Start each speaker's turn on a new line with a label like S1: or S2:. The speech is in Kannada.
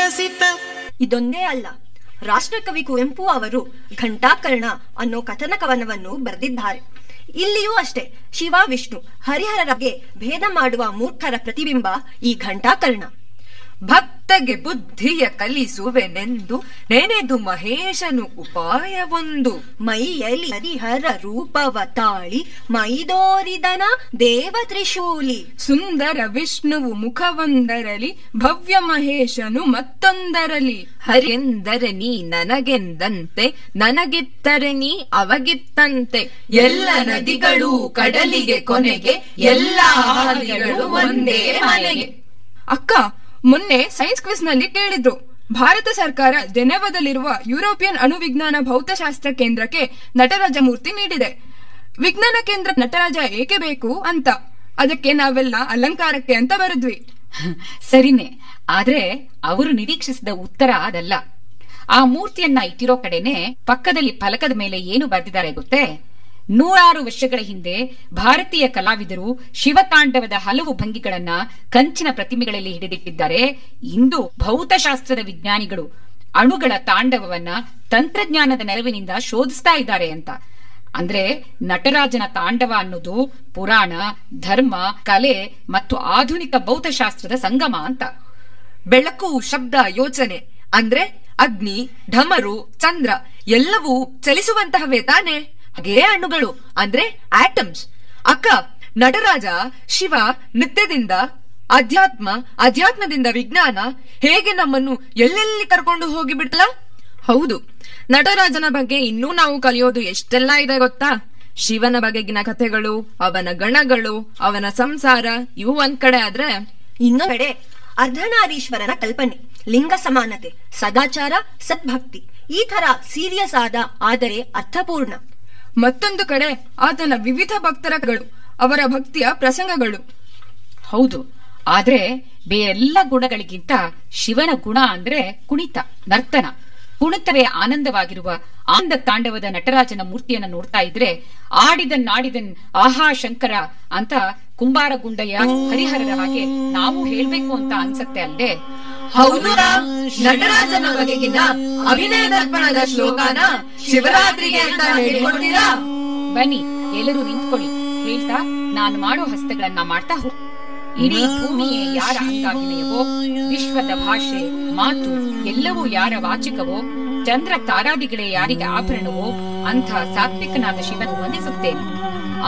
S1: ವಿಕಸಿತ
S2: ಇದೊಂದೇ ಅಲ್ಲ ರಾಷ್ಟ್ರಕವಿ ಕುವೆಂಪು ಅವರು ಘಂಟಾಕರ್ಣ ಅನ್ನೋ ಕಥನ ಕವನವನ್ನು ಬರೆದಿದ್ದಾರೆ ಇಲ್ಲಿಯೂ ಅಷ್ಟೇ ಶಿವ ವಿಷ್ಣು ಹರಿಹರರಿಗೆ ಭೇದ ಮಾಡುವ ಮೂರ್ಖರ ಪ್ರತಿಬಿಂಬ ಈ ಘಂಟಾಕರ್ಣ
S3: ಭಕ್ತಗೆ ಬುದ್ಧಿಯ ಕಲಿಸುವೆನೆಂದು ನೆನೆದು ಮಹೇಶನು ಉಪಾಯವೊಂದು
S2: ಮೈಯಲ್ಲಿ ಹರಿಹರ ರೂಪವ ತಾಳಿ ಮೈದೋರಿದನ ದೇವ ತ್ರಿಶೂಲಿ
S4: ಸುಂದರ ವಿಷ್ಣುವು ಮುಖವೊಂದರಲಿ ಭವ್ಯ ಮಹೇಶನು ಮತ್ತೊಂದರಲಿ
S3: ಹರಿಯೆಂದರೆ ನೀ ನನಗೆಂದಂತೆ ನನಗಿತ್ತರೆ ನೀ ಅವಗಿತ್ತಂತೆ ಎಲ್ಲ ನದಿಗಳು ಕಡಲಿಗೆ ಕೊನೆಗೆ ಎಲ್ಲ ಹಾದಿಗಳು ಒಂದೇ ಮನೆಗೆ
S4: ಅಕ್ಕ ಮೊನ್ನೆ ಸೈನ್ಸ್ ಕ್ವಿಸ್ ನಲ್ಲಿ ಕೇಳಿದ್ರು ಭಾರತ ಸರ್ಕಾರ ಜೆನೆವಾದಲ್ಲಿರುವ ಯುರೋಪಿಯನ್ ಅಣುವಿಜ್ಞಾನ ಭೌತಶಾಸ್ತ್ರ ಕೇಂದ್ರಕ್ಕೆ ನಟರಾಜ ಮೂರ್ತಿ ನೀಡಿದೆ ವಿಜ್ಞಾನ ಕೇಂದ್ರ ನಟರಾಜ ಏಕೆ ಬೇಕು ಅಂತ ಅದಕ್ಕೆ ನಾವೆಲ್ಲ ಅಲಂಕಾರಕ್ಕೆ ಅಂತ ಬರೆದ್ವಿ
S5: ಸರಿನೆ ಆದ್ರೆ ಅವರು ನಿರೀಕ್ಷಿಸಿದ ಉತ್ತರ ಅದಲ್ಲ ಆ ಮೂರ್ತಿಯನ್ನ ಇಟ್ಟಿರೋ ಕಡೆನೆ ಪಕ್ಕದಲ್ಲಿ ಫಲಕದ ಮೇಲೆ ಏನು ಬರೆದಿದ್ದಾರೆ ಗೊತ್ತೇ ನೂರಾರು ವರ್ಷಗಳ ಹಿಂದೆ ಭಾರತೀಯ ಕಲಾವಿದರು ಶಿವತಾಂಡವದ ಹಲವು ಭಂಗಿಗಳನ್ನ ಕಂಚಿನ ಪ್ರತಿಮೆಗಳಲ್ಲಿ ಹಿಡಿದಿಟ್ಟಿದ್ದಾರೆ ಇಂದು ಭೌತಶಾಸ್ತ್ರದ ವಿಜ್ಞಾನಿಗಳು ಅಣುಗಳ ತಾಂಡವವನ್ನ ತಂತ್ರಜ್ಞಾನದ ನೆರವಿನಿಂದ ಶೋಧಿಸ್ತಾ ಇದ್ದಾರೆ ಅಂತ ಅಂದ್ರೆ ನಟರಾಜನ ತಾಂಡವ ಅನ್ನೋದು ಪುರಾಣ ಧರ್ಮ ಕಲೆ ಮತ್ತು ಆಧುನಿಕ ಭೌತಶಾಸ್ತ್ರದ ಸಂಗಮ ಅಂತ
S3: ಬೆಳಕು ಶಬ್ದ ಯೋಚನೆ ಅಂದ್ರೆ ಅಗ್ನಿ ಢಮರು ಚಂದ್ರ ಎಲ್ಲವೂ ಚಲಿಸುವಂತಹವೇ ತಾನೆ ಹಾಗೇ ಹಣ್ಣುಗಳು ಅಂದ್ರೆ ಆಟಮ್ಸ್ ಅಕ್ಕ ನಟರಾಜ ಶಿವ ನಿತ್ಯದಿಂದ ಅಧ್ಯಾತ್ಮ ಅಧ್ಯಾತ್ಮದಿಂದ ವಿಜ್ಞಾನ ಹೇಗೆ ನಮ್ಮನ್ನು ಎಲ್ಲೆಲ್ಲಿ ಕರ್ಕೊಂಡು ಹೋಗಿ ಬಿಡ್ತಲ್ಲ
S6: ಹೌದು ನಟರಾಜನ ಬಗ್ಗೆ ಇನ್ನೂ ನಾವು ಕಲಿಯೋದು ಎಷ್ಟೆಲ್ಲ ಇದೆ ಗೊತ್ತಾ ಶಿವನ ಬಗೆಗಿನ ಕಥೆಗಳು ಅವನ ಗಣಗಳು ಅವನ ಸಂಸಾರ ಇವು ಒಂದ್ ಕಡೆ ಆದ್ರೆ
S2: ಇನ್ನೊಂದು ಕಡೆ ಅರ್ಧನಾರೀಶ್ವರನ ಕಲ್ಪನೆ ಲಿಂಗ ಸಮಾನತೆ ಸದಾಚಾರ ಸದ್ಭಕ್ತಿ ಈ ತರ ಸೀರಿಯಸ್ ಆದ ಆದರೆ ಅರ್ಥಪೂರ್ಣ
S4: ಮತ್ತೊಂದು ಕಡೆ ಆತನ ವಿವಿಧ ಭಕ್ತರಗಳು ಅವರ ಭಕ್ತಿಯ ಪ್ರಸಂಗಗಳು
S5: ಹೌದು ಆದ್ರೆ ಬೇರೆಲ್ಲ ಗುಣಗಳಿಗಿಂತ ಶಿವನ ಗುಣ ಅಂದ್ರೆ ಕುಣಿತ ನರ್ತನ ಕುಣಿತವೇ ಆನಂದವಾಗಿರುವ ಆನಂದ ತಾಂಡವದ ನಟರಾಜನ ಮೂರ್ತಿಯನ್ನ ನೋಡ್ತಾ ಇದ್ರೆ ಆಡಿದನ್ ನಾಡಿದನ್ ಆಹಾ ಶಂಕರ ಅಂತ ಕುಂಬಾರ ಗುಂಡಯ್ಯ ಹರಿಹರರ ಹಾಗೆ ನಾವು ಹೇಳ್ಬೇಕು ಅಂತ ಅನ್ಸತ್ತೆ ಅಲ್ಲೇ
S3: ಹೌದು ರಾಮ್. ನಟರಾಜನ ಬಗೆಗಿನ ಅಭಿನಯ ದರ್ಪಣದ ಶ್ಲೋಕನ ಶಿವರಾತ್ರಿಗೆ ಅಂತ ಹೇಳ್ಕೊಡ್ತೀರಾ
S5: ಬನ್ನಿ ಎಲ್ಲರೂ ನಿಂತ್ಕೊಳ್ಳಿ ಹೇಳ್ತಾ ನಾನು ಮಾಡೋ ಹಸ್ತಗಳನ್ನ ಮಾಡ್ತಾ ಹೋಗ್ ಇಡೀ ಭೂಮಿಯೇ ಯಾರ ಅಂಗಾಭಿನಯವೋ ವಿಶ್ವದ ಭಾಷೆ ಮಾತು ಎಲ್ಲವೂ ಯಾರ ವಾಚಿಕವೋ ಚಂದ್ರ ತಾರಾದಿಗಳೇ ಯಾರಿಗೆ ಆಭರಣವೋ ಅಂಥ ಸಾತ್ವಿಕನಾದ ಶಿವನು ವಂದಿಸುತ್ತೇನೆ